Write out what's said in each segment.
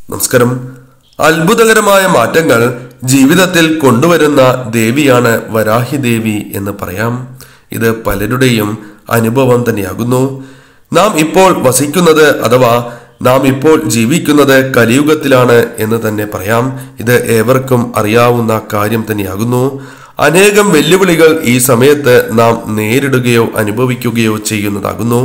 നമസ്കാരം അത്ഭുതകരമായ മാറ്റങ്ങൾ ജീവിതത്തിൽ കൊണ്ടുവരുന്ന ദേവിയാണ് വരാഹി ദേവി എന്ന് പറയാം ഇത് പലരുടെയും അനുഭവം തന്നെയാകുന്നു നാം ഇപ്പോൾ വസിക്കുന്നത് അഥവാ നാം ഇപ്പോൾ ജീവിക്കുന്നത് കലിയുഗത്തിലാണ് എന്ന് തന്നെ പറയാം ഇത് ഏവർക്കും അറിയാവുന്ന കാര്യം തന്നെയാകുന്നു അനേകം വെല്ലുവിളികൾ ഈ സമയത്ത് നാം നേരിടുകയോ അനുഭവിക്കുകയോ ചെയ്യുന്നതാകുന്നു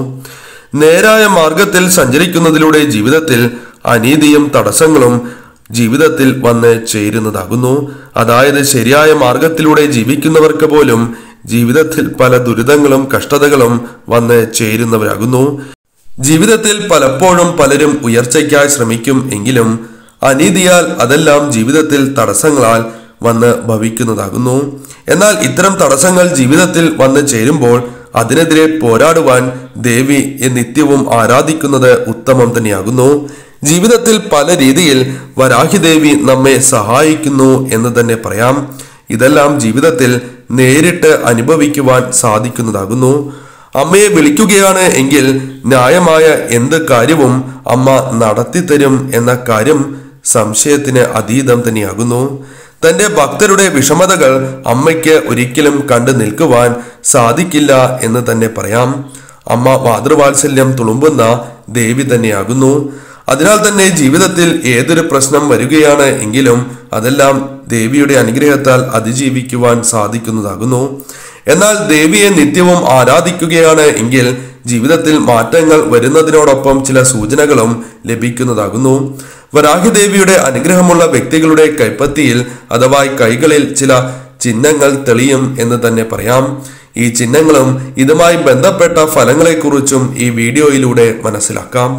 നേരായ മാർഗത്തിൽ സഞ്ചരിക്കുന്നതിലൂടെ ജീവിതത്തിൽ അനീതിയും തടസ്സങ്ങളും ജീവിതത്തിൽ വന്ന് ചേരുന്നതാകുന്നു അതായത് ശരിയായ മാർഗത്തിലൂടെ ജീവിക്കുന്നവർക്ക് പോലും ജീവിതത്തിൽ പല ദുരിതങ്ങളും കഷ്ടതകളും വന്ന് ചേരുന്നവരാകുന്നു ജീവിതത്തിൽ പലപ്പോഴും പലരും ഉയർച്ചയ്ക്കായി ശ്രമിക്കും എങ്കിലും അനീതിയാൽ അതെല്ലാം ജീവിതത്തിൽ തടസ്സങ്ങളാൽ വന്ന് ഭവിക്കുന്നതാകുന്നു എന്നാൽ ഇത്തരം തടസ്സങ്ങൾ ജീവിതത്തിൽ വന്ന് ചേരുമ്പോൾ അതിനെതിരെ പോരാടുവാൻ ദേവി നിത്യവും ആരാധിക്കുന്നത് ഉത്തമം തന്നെയാകുന്നു ജീവിതത്തിൽ പല രീതിയിൽ വരാഹി ദേവി നമ്മെ സഹായിക്കുന്നു എന്ന് തന്നെ പറയാം ഇതെല്ലാം ജീവിതത്തിൽ നേരിട്ട് അനുഭവിക്കുവാൻ സാധിക്കുന്നതാകുന്നു അമ്മയെ വിളിക്കുകയാണ് എങ്കിൽ ന്യായമായ എന്ത് കാര്യവും അമ്മ നടത്തിത്തരും എന്ന കാര്യം സംശയത്തിന് അതീതം തന്നെയാകുന്നു തന്റെ ഭക്തരുടെ വിഷമതകൾ അമ്മയ്ക്ക് ഒരിക്കലും കണ്ടു നിൽക്കുവാൻ സാധിക്കില്ല എന്ന് തന്നെ പറയാം അമ്മ മാതൃവാത്സല്യം തുളുമ്പുന്ന ദേവി തന്നെയാകുന്നു അതിനാൽ തന്നെ ജീവിതത്തിൽ ഏതൊരു പ്രശ്നം വരികയാണ് എങ്കിലും അതെല്ലാം ദേവിയുടെ അനുഗ്രഹത്താൽ അതിജീവിക്കുവാൻ സാധിക്കുന്നതാകുന്നു എന്നാൽ ദേവിയെ നിത്യവും ആരാധിക്കുകയാണ് എങ്കിൽ ജീവിതത്തിൽ മാറ്റങ്ങൾ വരുന്നതിനോടൊപ്പം ചില സൂചനകളും ലഭിക്കുന്നതാകുന്നു വരാഹി ദേവിയുടെ അനുഗ്രഹമുള്ള വ്യക്തികളുടെ കൈപ്പത്തിയിൽ അഥവാ കൈകളിൽ ചില ചിഹ്നങ്ങൾ തെളിയും എന്ന് തന്നെ പറയാം ഈ ചിഹ്നങ്ങളും ഇതുമായി ബന്ധപ്പെട്ട ഫലങ്ങളെക്കുറിച്ചും ഈ വീഡിയോയിലൂടെ മനസ്സിലാക്കാം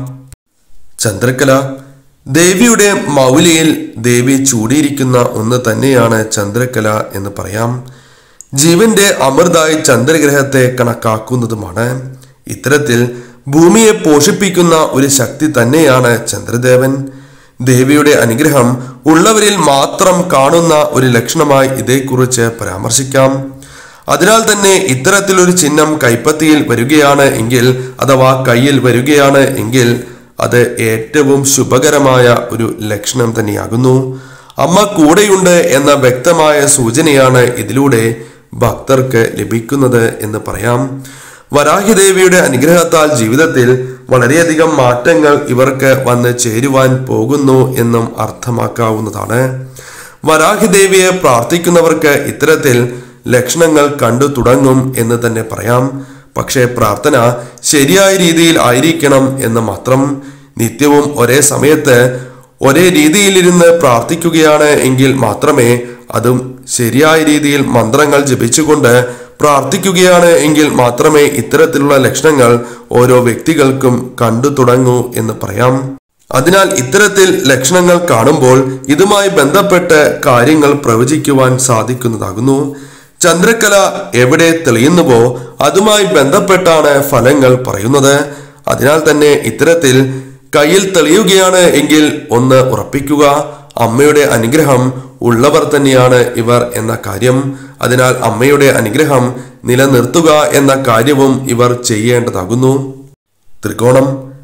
ചന്ദ്രക്കല ദേവിയുടെ മൗലിയിൽ ദേവി ചൂടിയിരിക്കുന്ന ഒന്ന് തന്നെയാണ് ചന്ദ്രക്കല എന്ന് പറയാം ജീവന്റെ അമൃതായി ചന്ദ്രഗ്രഹത്തെ കണക്കാക്കുന്നതുമാണ് ഇത്തരത്തിൽ ഭൂമിയെ പോഷിപ്പിക്കുന്ന ഒരു ശക്തി തന്നെയാണ് ചന്ദ്രദേവൻ ദേവിയുടെ അനുഗ്രഹം ഉള്ളവരിൽ മാത്രം കാണുന്ന ഒരു ലക്ഷണമായി ഇതേക്കുറിച്ച് പരാമർശിക്കാം അതിനാൽ തന്നെ ഇത്തരത്തിലൊരു ചിഹ്നം കൈപ്പത്തിയിൽ വരികയാണ് എങ്കിൽ അഥവാ കയ്യിൽ വരികയാണ് എങ്കിൽ അത് ഏറ്റവും ശുഭകരമായ ഒരു ലക്ഷണം തന്നെയാകുന്നു അമ്മ കൂടെയുണ്ട് എന്ന വ്യക്തമായ സൂചനയാണ് ഇതിലൂടെ ഭക്തർക്ക് ലഭിക്കുന്നത് എന്ന് പറയാം വരാഹിദേവിയുടെ അനുഗ്രഹത്താൽ ജീവിതത്തിൽ വളരെയധികം മാറ്റങ്ങൾ ഇവർക്ക് വന്ന് ചേരുവാൻ പോകുന്നു എന്നും അർത്ഥമാക്കാവുന്നതാണ് വരാഹിദേവിയെ പ്രാർത്ഥിക്കുന്നവർക്ക് ഇത്തരത്തിൽ ലക്ഷണങ്ങൾ കണ്ടു തുടങ്ങും എന്ന് തന്നെ പറയാം പക്ഷേ പ്രാർത്ഥന ശരിയായ രീതിയിൽ ആയിരിക്കണം എന്ന് മാത്രം നിത്യവും ഒരേ സമയത്ത് ഒരേ രീതിയിലിരുന്ന് പ്രാർത്ഥിക്കുകയാണ് എങ്കിൽ മാത്രമേ അതും ശരിയായ രീതിയിൽ മന്ത്രങ്ങൾ ജപിച്ചുകൊണ്ട് പ്രാർത്ഥിക്കുകയാണ് എങ്കിൽ മാത്രമേ ഇത്തരത്തിലുള്ള ലക്ഷണങ്ങൾ ഓരോ വ്യക്തികൾക്കും കണ്ടു തുടങ്ങൂ എന്ന് പറയാം അതിനാൽ ഇത്തരത്തിൽ ലക്ഷണങ്ങൾ കാണുമ്പോൾ ഇതുമായി ബന്ധപ്പെട്ട് കാര്യങ്ങൾ പ്രവചിക്കുവാൻ സാധിക്കുന്നതാകുന്നു ചന്ദ്രക്കല എവിടെ തെളിയുന്നുവോ അതുമായി ബന്ധപ്പെട്ടാണ് ഫലങ്ങൾ പറയുന്നത് അതിനാൽ തന്നെ ഇത്തരത്തിൽ കയ്യിൽ തെളിയുകയാണ് എങ്കിൽ ഒന്ന് ഉറപ്പിക്കുക അമ്മയുടെ അനുഗ്രഹം ഉള്ളവർ തന്നെയാണ് ഇവർ എന്ന കാര്യം അതിനാൽ അമ്മയുടെ അനുഗ്രഹം നിലനിർത്തുക എന്ന കാര്യവും ഇവർ ചെയ്യേണ്ടതാകുന്നു ത്രികോണം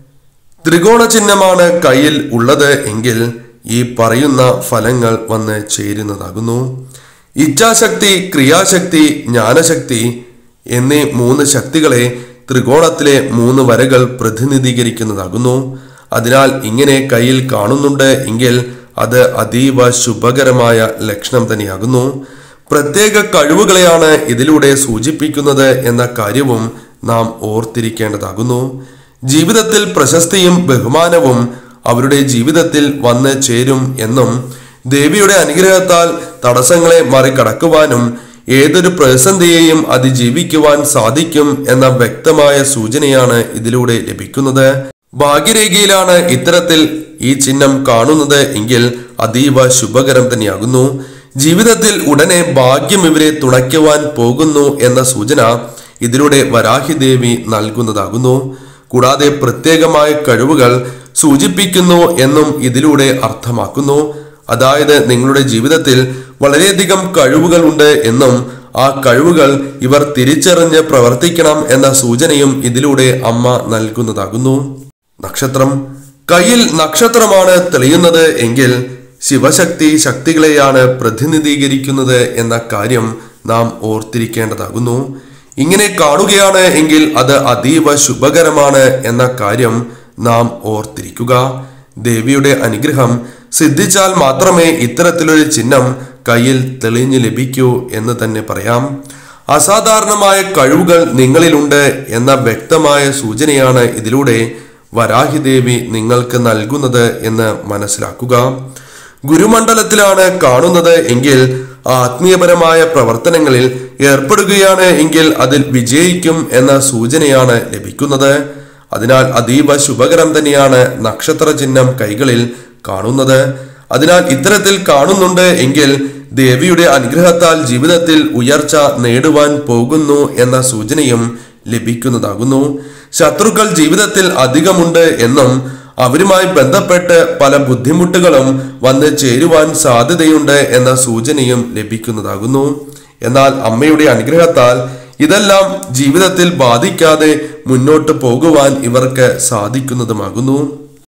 ത്രികോണ ചിഹ്നമാണ് കയ്യിൽ ഉള്ളത് എങ്കിൽ ഈ പറയുന്ന ഫലങ്ങൾ വന്ന് ചേരുന്നതാകുന്നു ഇച്ഛാശക്തി ക്രിയാശക്തി ജ്ഞാനശക്തി എന്നീ മൂന്ന് ശക്തികളെ ത്രികോണത്തിലെ മൂന്ന് വരകൾ പ്രതിനിധീകരിക്കുന്നതാകുന്നു അതിനാൽ ഇങ്ങനെ കയ്യിൽ കാണുന്നുണ്ട് എങ്കിൽ അത് അതീവ ശുഭകരമായ ലക്ഷണം തന്നെയാകുന്നു പ്രത്യേക കഴിവുകളെയാണ് ഇതിലൂടെ സൂചിപ്പിക്കുന്നത് എന്ന കാര്യവും നാം ഓർത്തിരിക്കേണ്ടതാകുന്നു ജീവിതത്തിൽ പ്രശസ്തിയും ബഹുമാനവും അവരുടെ ജീവിതത്തിൽ വന്ന് ചേരും എന്നും ദേവിയുടെ അനുഗ്രഹത്താൽ തടസ്സങ്ങളെ മറികടക്കുവാനും ഏതൊരു പ്രതിസന്ധിയെയും അതിജീവിക്കുവാൻ സാധിക്കും എന്ന വ്യക്തമായ സൂചനയാണ് ഇതിലൂടെ ലഭിക്കുന്നത് ഭാഗ്യരേഖയിലാണ് ഇത്തരത്തിൽ ഈ ചിഹ്നം കാണുന്നത് എങ്കിൽ അതീവ ശുഭകരം തന്നെയാകുന്നു ജീവിതത്തിൽ ഉടനെ ഭാഗ്യം ഇവരെ തുണയ്ക്കുവാൻ പോകുന്നു എന്ന സൂചന ഇതിലൂടെ വരാഹി ദേവി നൽകുന്നതാകുന്നു കൂടാതെ പ്രത്യേകമായ കഴിവുകൾ സൂചിപ്പിക്കുന്നു എന്നും ഇതിലൂടെ അർത്ഥമാക്കുന്നു അതായത് നിങ്ങളുടെ ജീവിതത്തിൽ വളരെയധികം കഴിവുകൾ ഉണ്ട് എന്നും ആ കഴിവുകൾ ഇവർ തിരിച്ചറിഞ്ഞ് പ്രവർത്തിക്കണം എന്ന സൂചനയും ഇതിലൂടെ അമ്മ നൽകുന്നതാകുന്നു നക്ഷത്രം കയ്യിൽ നക്ഷത്രമാണ് തെളിയുന്നത് എങ്കിൽ ശിവശക്തി ശക്തികളെയാണ് പ്രതിനിധീകരിക്കുന്നത് എന്ന കാര്യം നാം ഓർത്തിരിക്കേണ്ടതാകുന്നു ഇങ്ങനെ കാണുകയാണ് എങ്കിൽ അത് അതീവ ശുഭകരമാണ് എന്ന കാര്യം നാം ഓർത്തിരിക്കുക ദേവിയുടെ അനുഗ്രഹം സിദ്ധിച്ചാൽ മാത്രമേ ഇത്തരത്തിലൊരു ചിഹ്നം കയ്യിൽ തെളിഞ്ഞു ലഭിക്കൂ എന്ന് തന്നെ പറയാം അസാധാരണമായ കഴിവുകൾ നിങ്ങളിലുണ്ട് എന്ന വ്യക്തമായ സൂചനയാണ് ഇതിലൂടെ വരാഹിദേവി നിങ്ങൾക്ക് നൽകുന്നത് എന്ന് മനസ്സിലാക്കുക ഗുരുമണ്ഡലത്തിലാണ് കാണുന്നത് എങ്കിൽ ആത്മീയപരമായ പ്രവർത്തനങ്ങളിൽ ഏർപ്പെടുകയാണ് എങ്കിൽ അതിൽ വിജയിക്കും എന്ന സൂചനയാണ് ലഭിക്കുന്നത് അതിനാൽ അതീവ ശുഭകരം തന്നെയാണ് നക്ഷത്ര ചിഹ്നം കൈകളിൽ കാണുന്നത് അതിനാൽ ഇത്തരത്തിൽ കാണുന്നുണ്ട് എങ്കിൽ ദേവിയുടെ അനുഗ്രഹത്താൽ ജീവിതത്തിൽ ഉയർച്ച നേടുവാൻ പോകുന്നു എന്ന സൂചനയും ലഭിക്കുന്നതാകുന്നു ശത്രുക്കൾ ജീവിതത്തിൽ അധികമുണ്ട് എന്നും അവരുമായി ബന്ധപ്പെട്ട് പല ബുദ്ധിമുട്ടുകളും വന്ന് ചേരുവാൻ സാധ്യതയുണ്ട് എന്ന സൂചനയും ലഭിക്കുന്നതാകുന്നു എന്നാൽ അമ്മയുടെ അനുഗ്രഹത്താൽ ഇതെല്ലാം ജീവിതത്തിൽ ബാധിക്കാതെ മുന്നോട്ട് പോകുവാൻ ഇവർക്ക് സാധിക്കുന്നതുമാകുന്നു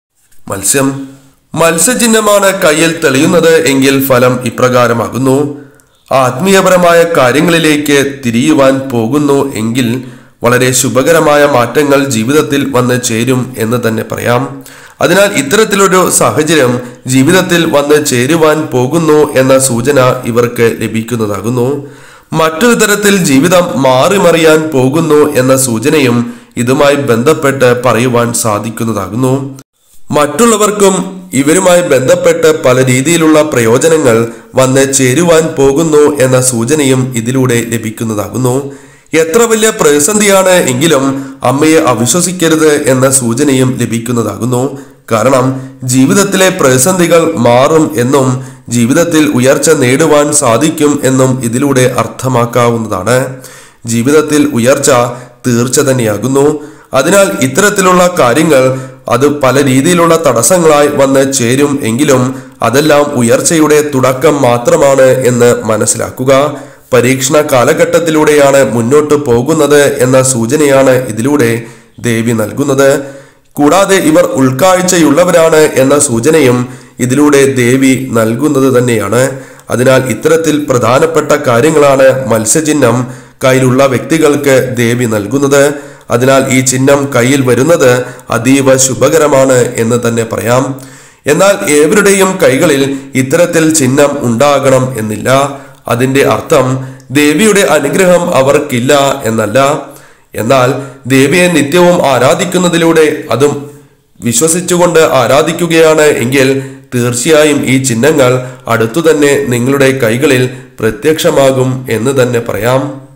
മത്സ്യം മത്സ്യചിഹ്നമാണ് കയ്യിൽ തെളിയുന്നത് എങ്കിൽ ഫലം ഇപ്രകാരമാകുന്നു ആത്മീയപരമായ കാര്യങ്ങളിലേക്ക് തിരിയുവാൻ പോകുന്നു എങ്കിൽ വളരെ ശുഭകരമായ മാറ്റങ്ങൾ ജീവിതത്തിൽ വന്ന് ചേരും എന്ന് തന്നെ പറയാം അതിനാൽ ഇത്തരത്തിലൊരു സാഹചര്യം ജീവിതത്തിൽ വന്ന് ചേരുവാൻ പോകുന്നു എന്ന സൂചന ഇവർക്ക് ലഭിക്കുന്നതാകുന്നു മറ്റൊരു തരത്തിൽ ജീവിതം മാറിമറിയാൻ പോകുന്നു എന്ന സൂചനയും ഇതുമായി ബന്ധപ്പെട്ട് പറയുവാൻ സാധിക്കുന്നതാകുന്നു മറ്റുള്ളവർക്കും ഇവരുമായി ബന്ധപ്പെട്ട് പല രീതിയിലുള്ള പ്രയോജനങ്ങൾ വന്ന് ചേരുവാൻ പോകുന്നു എന്ന സൂചനയും ഇതിലൂടെ ലഭിക്കുന്നതാകുന്നു എത്ര വലിയ പ്രതിസന്ധിയാണ് എങ്കിലും അമ്മയെ അവിശ്വസിക്കരുത് എന്ന സൂചനയും ലഭിക്കുന്നതാകുന്നു കാരണം ജീവിതത്തിലെ പ്രതിസന്ധികൾ മാറും എന്നും ജീവിതത്തിൽ ഉയർച്ച നേടുവാൻ സാധിക്കും എന്നും ഇതിലൂടെ അർത്ഥമാക്കാവുന്നതാണ് ജീവിതത്തിൽ ഉയർച്ച തീർച്ച തന്നെയാകുന്നു അതിനാൽ ഇത്തരത്തിലുള്ള കാര്യങ്ങൾ അത് പല രീതിയിലുള്ള തടസ്സങ്ങളായി വന്ന് ചേരും എങ്കിലും അതെല്ലാം ഉയർച്ചയുടെ തുടക്കം മാത്രമാണ് എന്ന് മനസ്സിലാക്കുക പരീക്ഷണ കാലഘട്ടത്തിലൂടെയാണ് മുന്നോട്ട് പോകുന്നത് എന്ന സൂചനയാണ് ഇതിലൂടെ ദേവി നൽകുന്നത് കൂടാതെ ഇവർ ഉൾക്കാഴ്ചയുള്ളവരാണ് എന്ന സൂചനയും ഇതിലൂടെ ദേവി നൽകുന്നത് തന്നെയാണ് അതിനാൽ ഇത്തരത്തിൽ പ്രധാനപ്പെട്ട കാര്യങ്ങളാണ് മത്സ്യചിഹ്നം കയ്യിലുള്ള വ്യക്തികൾക്ക് ദേവി നൽകുന്നത് അതിനാൽ ഈ ചിഹ്നം കയ്യിൽ വരുന്നത് അതീവ ശുഭകരമാണ് എന്ന് തന്നെ പറയാം എന്നാൽ ഏവരുടെയും കൈകളിൽ ഇത്തരത്തിൽ ചിഹ്നം ഉണ്ടാകണം എന്നില്ല അതിന്റെ അർത്ഥം ദേവിയുടെ അനുഗ്രഹം അവർക്കില്ല എന്നല്ല എന്നാൽ ദേവിയെ നിത്യവും ആരാധിക്കുന്നതിലൂടെ അതും വിശ്വസിച്ചുകൊണ്ട് ആരാധിക്കുകയാണ് എങ്കിൽ തീർച്ചയായും ഈ ചിഹ്നങ്ങൾ അടുത്തു തന്നെ നിങ്ങളുടെ കൈകളിൽ പ്രത്യക്ഷമാകും എന്ന് തന്നെ പറയാം